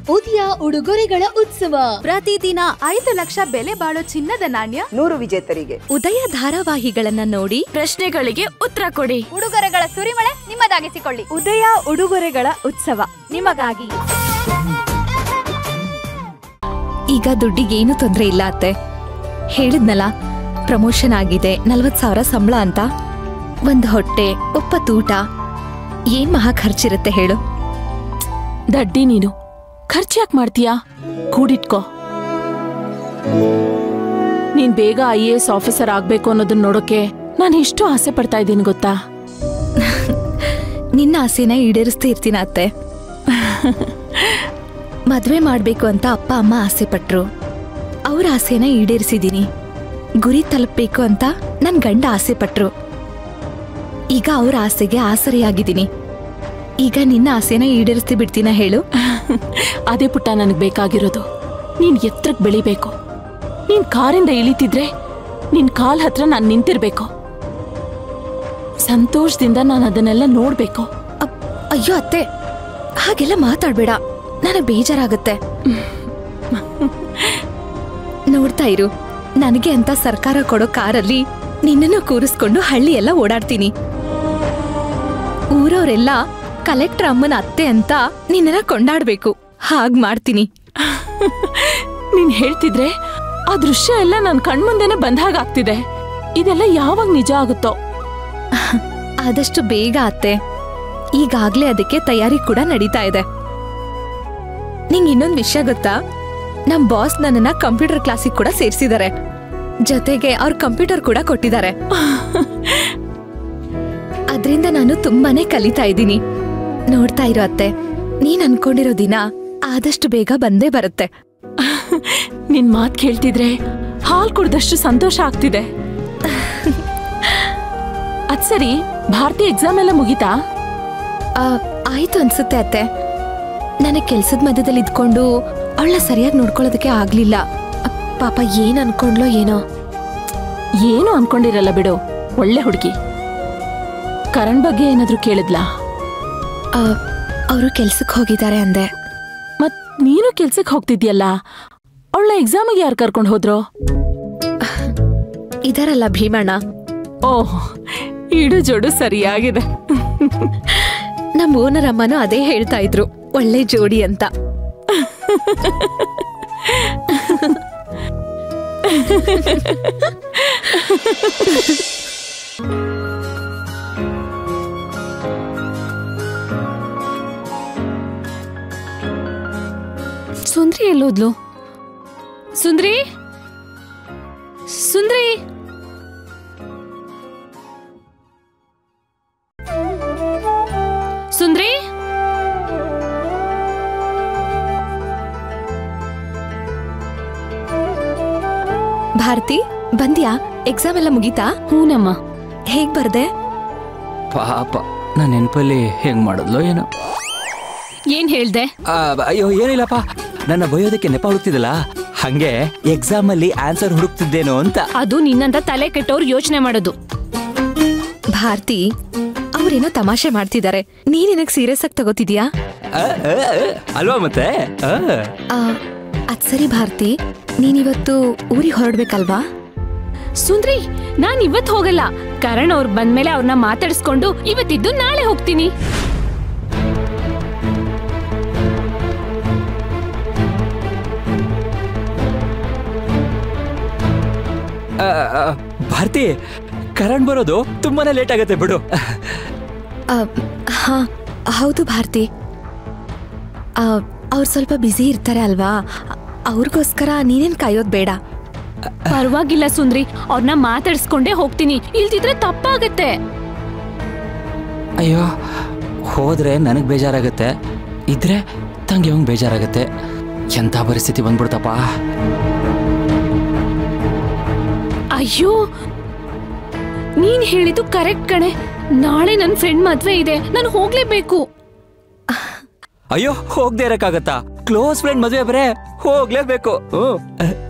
ಉದಯ ಉಡುಗೊರೆಗಳ ಉತ್ಸವ ಪ್ರತಿದಿನ ಐದು ಲಕ್ಷ ಬೆಲೆ ಬಾಳೋ ಚಿನ್ನದ ನಾಣ್ಯ ನೂರು ವಿಜೇತರಿಗೆ ಉದಯ ಧಾರಾವಾಹಿಗಳನ್ನ ನೋಡಿ ಪ್ರಶ್ನೆಗಳಿಗೆ ಉತ್ತರ ಕೊಡಿ ಉಡುಗೊರೆಗಳ ಸುರಿಮಳೆ ನಿಮ್ಮದಾಗಿಸಿಕೊಳ್ಳಿ ಉದಯ ಉಡುಗೊರೆಗಳ ಉತ್ಸವ ನಿಮಗಾಗಿ ಈಗ ದುಡ್ಡಿಗೇನು ತೊಂದ್ರೆ ಇಲ್ಲ ಅತ್ತೆ ಹೇಳಿದ್ನಲ್ಲ ಪ್ರಮೋಷನ್ ಆಗಿದೆ ನಲ್ವತ್ ಸಾವಿರ ಸಂಬಳ ಅಂತ ಒಂದ್ ಹೊಟ್ಟೆ ಒಪ್ಪತ್ತೂಟ ಏನ್ ಮಹಾ ಖರ್ಚಿರುತ್ತೆ ಹೇಳು ದಡ್ಡಿ ನೀನು ಖರ್ಚು ಯಾಕೆ ಮಾಡ್ತೀಯಾ ಕೂಡಿಟ್ಕೋ ನೀನ್ ಬೇಗ ಐ ಎ ಎಸ್ ಆಫೀಸರ್ ಆಗ್ಬೇಕು ಅನ್ನೋದನ್ನ ನೋಡೋಕೆ ನಾನು ಎಷ್ಟು ಆಸೆ ಪಡ್ತಾ ಇದ್ದೀನಿ ಗೊತ್ತಾ ನಿನ್ನ ಆಸೆನ ಈಡೇರಿಸ್ತಾ ಇರ್ತೀನ ಅತ್ತೆ ಮದ್ವೆ ಮಾಡ್ಬೇಕು ಅಂತ ಅಪ್ಪ ಅಮ್ಮ ಆಸೆ ಪಟ್ರು ಅವ್ರ ಆಸೆನ ಈಡೇರಿಸಿದೀನಿ ಗುರಿ ತಲುಪಬೇಕು ಅಂತ ನನ್ ಗಂಡ ಆಸೆ ಪಟ್ರು ಈಗ ಅವ್ರ ಆಸೆಗೆ ಆಸರೆಯಾಗಿದ್ದೀನಿ ಈಗ ನಿನ್ನ ಆಸೆನ ಈಡೇರಿಸ್ತಿ ಬಿಡ್ತೀನ ಹೇಳು ಅದೇ ಪುಟ್ಟ ನನಗೆ ಬೇಕಾಗಿರೋದು ನೀನ್ ಎತ್ತರಕ್ಕೆ ಬೆಳಿಬೇಕು ನೀನ್ ಕಾರಿಂದ ಇಳಿತಿದ್ರೆ ನಿನ್ ಕಾಲ್ ಹತ್ರ ನಾನು ನಿಂತಿರ್ಬೇಕು ಸಂತೋಷದಿಂದ ನಾನು ಅದನ್ನೆಲ್ಲ ನೋಡ್ಬೇಕು ಅಪ್- ಅಯ್ಯೋ ಅತ್ತೆ ಹಾಗೆಲ್ಲ ಮಾತಾಡ್ಬೇಡ ನನಗೆ ಬೇಜಾರಾಗುತ್ತೆ ನೋಡ್ತಾ ಇರು ನನಗೆ ಅಂತ ಸರ್ಕಾರ ಕೊಡೋ ಕಾರಲ್ಲಿ ನಿನ್ನನ್ನು ಕೂರಿಸ್ಕೊಂಡು ಹಳ್ಳಿ ಎಲ್ಲ ಓಡಾಡ್ತೀನಿ ಊರವರೆಲ್ಲ ಕಲೆಕ್ಟರ್ ಅಮ್ಮನ ಅತ್ತೆ ಅಂತ ನಿನ್ನನ್ನ ಕೊಂಡಾಡ್ಬೇಕು ಹಾಗ್ ಮಾಡ್ತೀನಿ ನೀನ್ ಹೇಳ್ತಿದ್ರೆ ಆ ದೃಶ್ಯ ಎಲ್ಲ ನನ್ ಕಣ್ಮುಂದೆನೆ ಬಂದಾಗಾಗ್ತಿದೆ ಇದೆಲ್ಲ ಯಾವಾಗ ನಿಜ ಆಗುತ್ತೋ ಆದಷ್ಟು ಬೇಗ ಅತ್ತೆ ಈಗಾಗ್ಲೇ ಅದಕ್ಕೆ ತಯಾರಿ ಕೂಡ ನಡೀತಾ ಇದೆ ನಿಂಗ್ ಇನ್ನೊಂದ್ ವಿಷಯ ಗೊತ್ತಾ ನಮ್ ಬಾಸ್ ನನ್ನನ್ನ ಕಂಪ್ಯೂಟರ್ ಕ್ಲಾಸಿಗೆ ಕೂಡ ಸೇರ್ಸಿದ್ದಾರೆ ಜೊತೆಗೆ ಅವ್ರ ಕಂಪ್ಯೂಟರ್ ಕೂಡ ಕೊಟ್ಟಿದ್ದಾರೆ ಅದ್ರಿಂದ ನಾನು ತುಂಬಾನೇ ಕಲಿತಾ ಇದ್ದೀನಿ ನೋಡ್ತಾ ಇರೋ ಅತ್ತೆ ನೀನ್ ಅನ್ಕೊಂಡಿರೋ ದಿನ ಆದಷ್ಟು ಬೇಗ ಬಂದೇ ಬರುತ್ತೆ ನಿನ್ ಮಾತ್ ಕೇಳ್ತಿದ್ರೆ ಹಾಲ್ ಕುಡ್ದಷ್ಟು ಸಂತೋಷ ಆಗ್ತಿದೆ ಅದ್ ಸರಿ ಭಾರತಿ ಎಕ್ಸಾಮ್ ಎಲ್ಲ ಮುಗೀತಾ ಆ, ಆಯ್ತು ಅನ್ಸುತ್ತೆ ಅತ್ತೆ ನನಗೆ ಕೆಲ್ಸದ ಮಧ್ಯದಲ್ಲಿ ಇದ್ಕೊಂಡು ಅವಳನ್ನ ಸರಿಯಾಗಿ ನೋಡ್ಕೊಳ್ಳೋದಕ್ಕೆ ಆಗ್ಲಿಲ್ಲ ಅ, ಪಾಪ ಏನ್ ಅನ್ಕೊಂಡ್ಲೋ ಏನೋ ಏನು ಅನ್ಕೊಂಡಿರಲ್ಲ ಬಿಡು ಒಳ್ಳೆ ಹುಡುಗಿ ಕರಣ್ ಬಗ್ಗೆ ಏನಾದ್ರೂ ಕೇಳಿದ್ಲಾ ಅವರು ಕೆಲ್ಸಕ್ಕೆ ಹೋಗಿದ್ದಾರೆ ಅಂದೆ ಮತ್ ನೀನು ಕೆಲ್ಸಕ್ಕೆ ಹೋಗ್ತಿದ್ಯಲ್ಲ ಅವಳ ಎಕ್ಸಾಮಿಗೆ ಯಾರು ಕರ್ಕೊಂಡು ಹೋದ್ರು ಇದರಲ್ಲ ಭೀಮಣ್ಣ ಓಹ್ ಇಡು ಜೋಡು ಸರಿಯಾಗಿದೆ ನಮ್ಮ ಓನರ್ ಅಮ್ಮನೂ ಅದೇ ಹೇಳ್ತಾ ಇದ್ರು ಒಳ್ಳೆ ಜೋಡಿ ಅಂತ ಸುಂದ್ರಿ ಎಲ್ಲೋದ್ಲು ಸುಂದ್ರಿ ಸುಂದ್ರಿ ಸುಂದ್ರಿ ಭಾರತಿ ಬಂದ್ಯಾ ಎಕ್ಸಾಮ್ ಎಲ್ಲ ಮುಗೀತಾ ಹೂನಮ್ಮ ಹೇಗ್ ಬರ್ದೆ ಪಾಪ ನನ್ನ ನೆನಪಲ್ಲಿ ಹೆಂಗ್ ಮಾಡಿದ್ಲೋ ಏನೋ ಏನ್ ಹೇಳ್ದೆ ಆ, ಅಯ್ಯೋ ಏನಿಲ್ಲಪ್ಪ ನನ್ನ ಬಯೋದಕ್ಕೆ ನೆಪ ಹುಡುಕ್ತಿದ್ದಲ್ಲ ಹಂಗೆ ಎಕ್ಸಾಮ್ ಅಲ್ಲಿ ಆನ್ಸರ್ ಹುಡುಕ್ತಿದ್ದೇನೋ ಅಂತ ಅದು ನಿನ್ನಂತ ತಲೆ ಕೆಟ್ಟವ್ರು ಯೋಚನೆ ಮಾಡೋದು ಭಾರತಿ ಅವ್ರೇನೋ ತಮಾಷೆ ಮಾಡ್ತಿದ್ದಾರೆ ನೀನ್ ನಿನಗ್ ಸೀರಿಯಸ್ ಆಗಿ ತಗೋತಿದ್ಯಾ ಆ, ಆ, ಆ, ಅಲ್ವಾ ಮತ್ತೆ ಆ. ಆ, ಅದ್ ಸರಿ ಭಾರತಿ ನೀನಿವತ್ತು ಊರಿಗೆ ಹೊರಡ್ಬೇಕಲ್ವಾ ಸುಂದ್ರಿ ನಾನ್ ಇವತ್ ಹೋಗಲ್ಲ ಕರಣ್ ಅವ್ರು ಬಂದ್ಮೇಲೆ ಅವ್ರನ್ನ ಮಾತಾಡಿಸ್ಕೊಂಡು ಇವತ್ತಿದ್ದು ನಾಳೆ ಹೋಗ್ತೀನಿ ಆ, ಆ, ಭಾರತಿ ಕರಣ್ ಬರೋದು ತುಂಬಾನೇ ಲೇಟ್ ಆಗತ್ತೆ ಬಿಡು ಆ, ಹಾ ಹೌದು ಭಾರತಿ ಅವ್ರು ಸ್ವಲ್ಪ ಬ್ಯುಸಿ ಇರ್ತಾರೆ ಅಲ್ವಾ ಅವ್ರಿಗೋಸ್ಕರ ನೀನೇನ್ ಕಾಯೋದ್ ಬೇಡ ಪರವಾಗಿಲ್ಲ ಸುಂದ್ರಿ ಅವ್ರನ್ನ ಮಾತಾಡಿಸ್ಕೊಂಡೇ ಹೋಗ್ತೀನಿ ಇಲ್ದಿದ್ರೆ ತಪ್ಪಾಗತ್ತೆ ಅಯ್ಯೋ ಹೋದ್ರೆ ನನಗ್ ಬೇಜಾರಾಗತ್ತೆ ಇದ್ರೆ ತಂಗಿ ಅವಂಗ್ ಬೇಜಾರಾಗತ್ತೆ ಎಂಥ ಪರಿಸ್ಥಿತಿ ಬಂದ್ಬಿಡ್ತಪ್ಪ ಅಯ್ಯೋ ನೀನ್ ಹೇಳಿದ್ದು ಕರೆಕ್ಟ್ ಕಣೆ ನಾಳೆ ನನ್ ಫ್ರೆಂಡ್ ಮದ್ವೆ ಇದೆ ನಾನು ಹೋಗ್ಲೇಬೇಕು ಅಯ್ಯೋ ಹೋಗ್ದೇ ಇರಕ್ಕಾಗತ್ತಾ ಕ್ಲೋಸ್ ಫ್ರೆಂಡ್ ಮದುವೆ ಬರೇ ಹೋಗ್ಲೇಬೇಕು ಹ್ಮ್.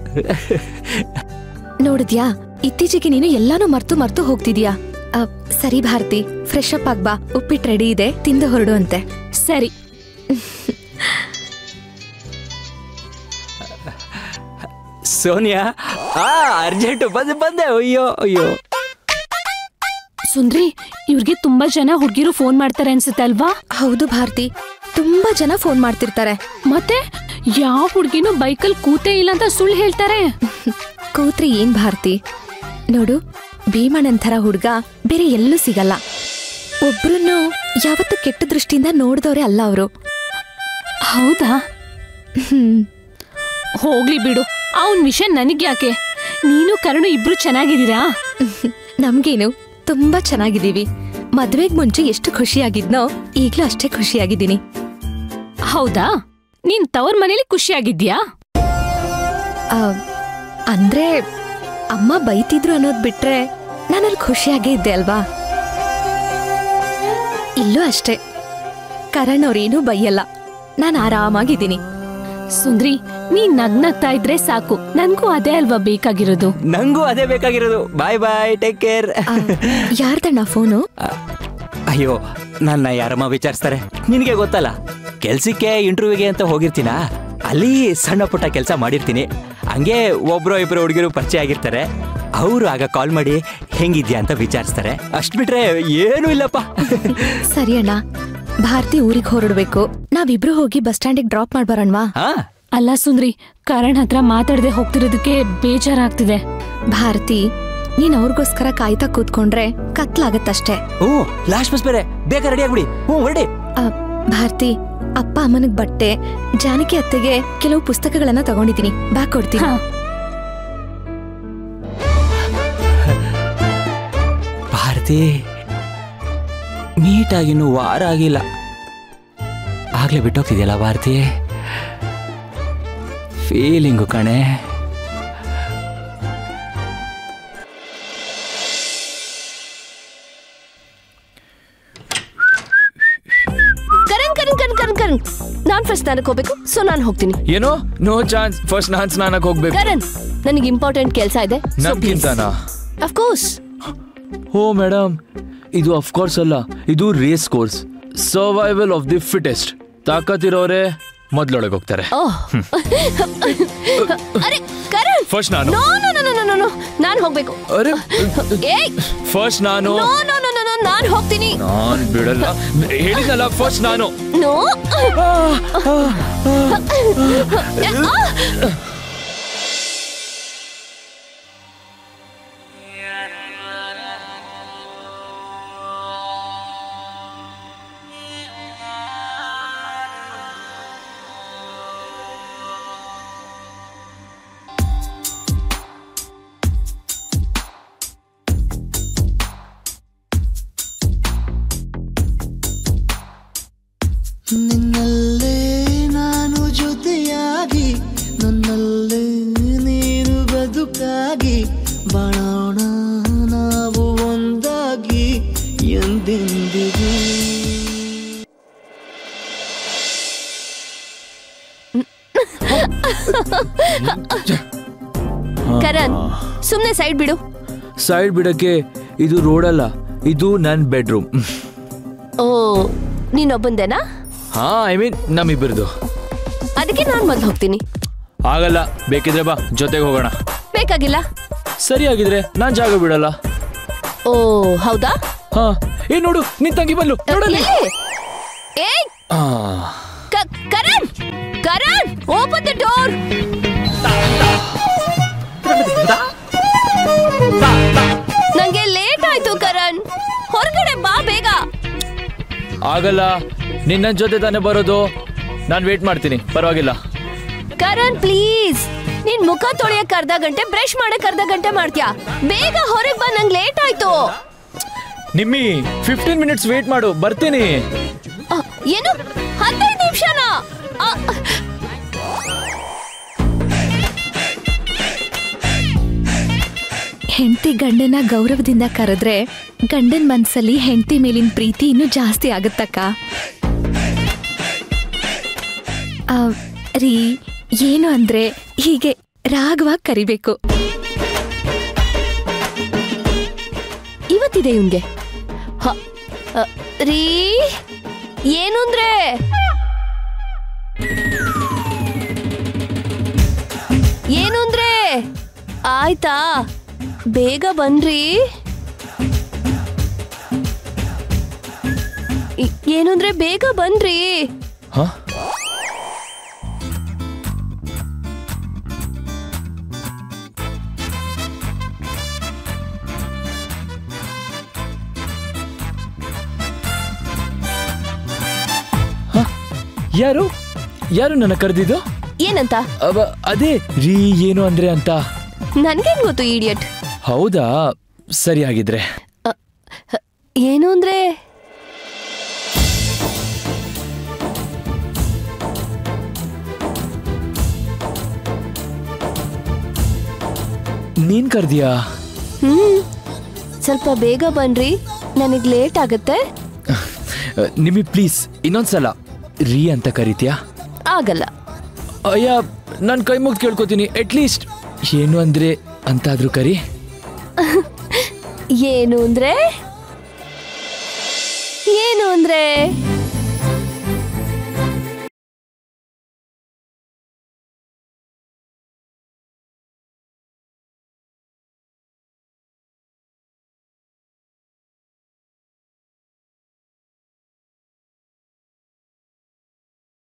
ನೋಡಿದ್ಯಾ ಇತ್ತೀಚೆಗೆ ನೀನು ಎಲ್ಲಾನು ಮರ್ತು ಮರ್ತು ಹೋಗ್ತಿದ್ಯಾ ಆ, ಸರಿ ಭಾರತಿ ಫ್ರೆಶ್ ಅಪ್ ಆಗ್ಬಾ ಉಪ್ಪಿಟ್ಟು ರೆಡಿ ಇದೆ ತಿಂದು ಹೊರಡು ಅಂತೆ ಸರಿ ಸೋನಿಯಾ ಆ ಅರ್ಜೆಂಟು ಬಂದೆ ಬಂದೆ ಅಯ್ಯೋ ಅಯ್ಯೋ ಸುಂದ್ರಿ ಇವ್ರಿಗೆ ತುಂಬಾ ಜನ ಹುಡುಗಿರು ಫೋನ್ ಮಾಡ್ತಾರೆ ಅನ್ಸುತ್ತೆ ಅಲ್ವಾ ಹೌದು ಭಾರತಿ ತುಂಬಾ ಜನ ಫೋನ್ ಮಾಡ್ತಿರ್ತಾರೆ ಮತ್ತೆ ಯಾವ ಹುಡುಗಿನೂ ಬೈಕಲ್ ಕೂತೇ ಇಲ್ಲ ಅಂತ ಸುಳ್ಳು ಹೇಳ್ತಾರೆ ಕೂತ್ರೆ ಏನ್ ಭಾರತಿ ನೋಡು ಭೀಮಣ್ಣನ್ ಥರ ಹುಡ್ಗ ಬೇರೆ ಎಲ್ಲೂ ಸಿಗಲ್ಲ ಒಬ್ರನ್ನು ಯಾವತ್ತೂ ಕೆಟ್ಟ ದೃಷ್ಟಿಯಿಂದ ನೋಡ್ದವ್ರೆ ಅಲ್ಲ ಅವರು ಹೌದಾ ಹೋಗ್ಲಿ ಬಿಡು ಅವನ್ ವಿಷಯ ನನಗ್ ಯಾಕೆ ನೀನು ಕರುಣು ಇಬ್ರು ಚೆನ್ನಾಗಿದ್ದೀರಾ ನಮ್ಗೇನು ತುಂಬಾ ಚೆನ್ನಾಗಿದ್ದೀವಿ ಮದ್ವೆಗ್ ಮುಂಚೆ ಎಷ್ಟು ಖುಷಿಯಾಗಿದ್ನೋ ಈಗ್ಲೂ ಅಷ್ಟೇ ಖುಷಿಯಾಗಿದ್ದೀನಿ ಹೌದಾ ನೀನ್ ತವ್ರ ಮನೇಲಿ ಖುಷಿಯಾಗಿದ್ಯಾ ಆ, ಅಂದ್ರೆ ಅಮ್ಮ ಬೈತಿದ್ರು ಅನ್ನೋದ್ ಬಿಟ್ರೆ ನಾನಲ್ಲಿ ಖುಷಿಯಾಗೇ ಇದ್ದೆ ಅಲ್ವಾ ಇಲ್ಲೂ ಅಷ್ಟೇ ಕರಣ್ ಅವ್ರೇನೂ ಬೈಯಲ್ಲ ನಾನು ಆರಾಮಾಗಿದ್ದೀನಿ ಸುಂದ್ರಿ ನೀನ್ ನಗ್ನಗ್ತಾ ಇದ್ರೆ ಸಾಕು ನನ್ಗೂ ಅದೇ ಅಲ್ವಾ ಬೇಕಾಗಿರೋದು ನಂಗೂ ಅದೇ ಬೇಕಾಗಿರೋದು ಬಾಯ್ ಬಾಯ್ ಟೇಕ್ ಕೇರ್ ಆ, ಯಾರ್ದಣ್ಣ ಫೋನು ಅಯ್ಯೋ ನನ್ನ ಯಾರಮ್ಮ ವಿಚಾರಿಸ್ತಾರೆ ನಿನಗೆ ಗೊತ್ತಲ್ಲ ಕೆಲ್ಸಕ್ಕೆ ಇಂಟರ್ವ್ಯೂಗೆ ಅಂತ ಹೋಗಿರ್ತೀನ ಅಲ್ಲಿ ಸಣ್ಣ ಪುಟ್ಟ ಕೆಲಸ ಮಾಡಿರ್ತೀನಿ ಹಂಗೆ ಒಬ್ರು ಇಬ್ರು ಹುಡುಗಿರು ಪರಿಚಯ ಆಗಿರ್ತಾರೆ ಅವರು ಆಗ ಕಾಲ್ ಮಾಡಿ ಹೆಂಗಿದ್ಯಾ ಅಂತ ವಿಚಾರಿಸ್ತಾರೆ ಅಷ್ಟ್ ಬಿಟ್ರೆ ಏನೂ ಇಲ್ಲಪ್ಪ ಸರಿ ಅಣ್ಣ ಭಾರತಿ ಊರಿಗೆ ಹೊರಡ್ಬೇಕು ನಾವಿಬ್ರು ಹೋಗಿ ಬಸ್ ಸ್ಟ್ಯಾಂಡಿಗೆ ಡ್ರಾಪ್ ಮಾಡ್ಬಾರಣ್ವಾ ಹಾ ಅಲ್ಲ ಸುಂದ್ರಿ ಕರಣ್ ಹತ್ರ ಮಾತಾಡದೆ ಹೋಗ್ತಿರೋದಕ್ಕೆ ಬೇಜಾರಾಗ್ತಿದೆ ಭಾರತಿ ನೀನ್ ಅವ್ರಿಗೋಸ್ಕರ ಕಾಯ್ತಾ ಕೂತ್ಕೊಂಡ್ರೆ ಕತ್ಲಾಗತ್ತಷ್ಟೇ ಹ್ಞೂ ಲಾಸ್ಟ್ ಬಸ್ ಬೇರೆ ಬೇಗ ರೆಡಿ ಆಗ್ಬಿಡಿ ಹ್ಞೂ ಹೊರಡಿ ಆ, ಭಾರತಿ ಅಪ್ಪ ಅಮ್ಮನಿಗ್ ಬಟ್ಟೆ ಜಾನಕಿ ಅತ್ತೆಗೆ ಕೆಲವು ಪುಸ್ತಕಗಳನ್ನ ತಗೊಂಡಿದ್ದೀನಿ ಬ್ಯಾಗ್ ಕೊಡ್ತೀನಿ ಹಾ ಭಾರತಿ ಮೀಟಾಗಿ ಇನ್ನೂ ವಾರ ಆಗಿಲ್ಲ ಆಗ್ಲೇ ಬಿಟ್ಟೋಗ್ತಿದ್ಯಲ್ಲ ಭಾರತಿ ಫೀಲಿಂಗು ಕಣೆ ಕರಣ್ ಕರಣ್ ಕರಣ್ ಕರಣ್ ಕರಣ್ ನಾನ್ ಫಸ್ಟ್ ಸ್ನಾನಕ್ಕೆ ಹೋಗ್ಬೇಕು ಸೊ ನಾನು ಹೋಗ್ತೀನಿ ಏನೋ ನೋ ಚಾನ್ಸ್ ಫಸ್ಟ್ ನಾನ್ ಸ್ನಾನಕ್ಕೆ ಹೋಗ್ಬೇಕು ಕರಣ್ ನನಗೆ ಇಂಪಾರ್ಟೆಂಟ್ ಕೆಲಸ ಇದೆ ನಮ್ಗಿಂತಾನಾ ಅಫ್ಕೋರ್ಸ್ ಓ ಮೇಡಮ್ ಇದು ಅಫ್ಕೋರ್ಸ್ ಅಲ್ಲ ಇದು race course survival of the fittest ತಾಕತ್ತಿರೋರೆ ಮೊದ್ಲೊಳಗೆ ಹೋಗ್ತಾರೆ ಓಹ್ ಅರೆ ಕರಣ್ ಫಸ್ಟ್ ನಾನು no no no no no no ನಾನು ಹೋಗ್ಬೇಕು ಅರೆ ಏಯ್ ಫಸ್ಟ್ ನಾನು no no no no no ನಾನು ಹೋಗ್ತೀನಿ ನಾನ್ ಬಿಡಲ್ಲ ಹೇಳಿದ್ನಲ್ಲ ಫಸ್ಟ್ ನಾನು ನೋ ನಿನ್ನಲ್ಲೇ ನಾನು ಜೊತೆಯಾಗಿ ನನ್ನಲ್ಲೇ ನೀನು ಬದುಕಾಗಿ ಬಾಳೋಣ ನಾವು ಒಂದಾಗಿ ಎಂದೆಂದಿಗೂ ಕರಣ್ ಸುಮ್ನೆ ಸೈಡ್ ಬಿಡು ಸೈಡ್ ಬಿಡಕ್ಕೆ ಇದು ರೋಡಲ್ಲ ಇದು ನನ್ನ ಬೆಡ್ರೂಮ್ ಓ ನೀನೊಬ್ಬಂದೇನಾ ಹಾ ಐ ಮೀನ್ ನಮ್ಮಿಬ್ಬರದು ಅದಕ್ಕೆ ನಾನು ಮೊದ್ಲು ಹೋಗ್ತೀನಿ ಆಗಲ್ಲ ಬೇಕಿದ್ರೆ ಬಾ ಜೊತೆಗೆ ಹೋಗೋಣ ಬೇಕಾಗಿಲ್ಲ ಸರಿಯಾಗಿದ್ರೆ ನಾನ್ ಜಾಗ ಬಿಡಲ್ಲ ಓ ಹೌದಾ ಹಾ ಏ ನೋಡು ನಿನ್ ತಂಗಿ ಬಲ್ಲು ನೋಡಲ್ಲಿ ಎಲ್ಲಿ? ಏಯ್ ಆ, ಕ- Karan Karan open the door ನಂಗೆ ಲೇಟ್ ಆಯ್ತು ಕರಣ್ ಹೊರಗಡೆ ಬಾ ಬೇಗ ಆಗಲ್ಲ ನಿನ್ನ ಜೊತೆ ತಾನೇ ಬರೋದು ನಾನು ವೇಟ್ ಮಾಡ್ತೀನಿ ಪರವಾಗಿಲ್ಲ ಕರಣ್ ಪ್ಲೀಸ್ ನೀನ್ ಮುಖ ತೊಳೆಯಕ್ ಅರ್ಧ ಗಂಟೆ ಬ್ರಷ್ ಮಾಡಕ್ ಅರ್ಧ ಗಂಟೆ ಮಾಡ್ತೀಯಾ ಬೇಗ ಹೊರಗ್ ಬಾ ನಂಗೆ ಲೇಟ್ ಆಯ್ತು ನಿಮ್ಮಿ ಫಿಫ್ಟೀನ್ ಮಿನಿಟ್ಸ್ ವೇಟ್ ಮಾಡು ಬರ್ತೀನಿ ಆ, ಏನು ಹದಿನೈದು ನಿಮಿಷನಾ ಆ, ಹೆಂಡತಿ ಗಂಡನ ಗೌರವದಿಂದ ಕರೆದ್ರೆ ಗಂಡನ್ ಮನ್ಸಲ್ಲಿ ಹೆಂಡತಿ ಮೇಲಿನ ಪ್ರೀತಿ ಇನ್ನೂ ಜಾಸ್ತಿ ಆಗುತ್ತಕ್ಕ ಆ, ರೀ ಏನು ಅಂದ್ರೆ ಹೀಗೆ ರಾಗವಾಗಿ ಕರಿಬೇಕು ಇವತ್ತಿದೆ ಇವ್ನ್ಗೆ ಹ, ಅ, ರೀ ಏನು ಅಂದ್ರೆ ಏನು ಅಂದ್ರೆ ಆಯ್ತಾ ಬೇಗ ಬನ್ರಿ ಇ- ಏನು ಅಂದ್ರೆ ಬೇಗ ಬನ್ರಿ ಹಾ ಹ? ಯಾರು ಯಾರು ನನ್ನ ಕರೆದಿದ್ದು ಏನಂತ ಅವ ಅದೇ ರೀ ಏನು ಅಂದ್ರೆ ಅಂತ ನನ್ಗೇನ್ ಗೊತ್ತು ಇಡಿಯಟ್ ಹೌದಾ ಸರಿ ಆಗಿದ್ರೆ ಏನು ಅಂದ್ರೆ ನೀನ್ ಕರ್ದಿಯಾ ಹ್ಮ್ ಸ್ವಲ್ಪ ಬೇಗ ಬನ್ರಿ ನನಗ್ ಲೇಟ್ ಆಗತ್ತೆ ನಿಮಿ ಪ್ಲೀಸ್ ಇನ್ನೊಂದ್ಸಲ ರೀ ಅಂತ ಕರಿತೀಯಾ ಆಗಲ್ಲ ಅಯ್ಯ ನಾನು ಕೈ ಮುಗ್ದು ಕೇಳ್ಕೊತೀನಿ ಅಟ್ಲೀಸ್ಟ್ ಏನು ಅಂದ್ರೆ ಅಂತಾದ್ರೂ ಕರಿ ಏನು ಅಂದ್ರೆ ಏನು ಅಂದ್ರೆ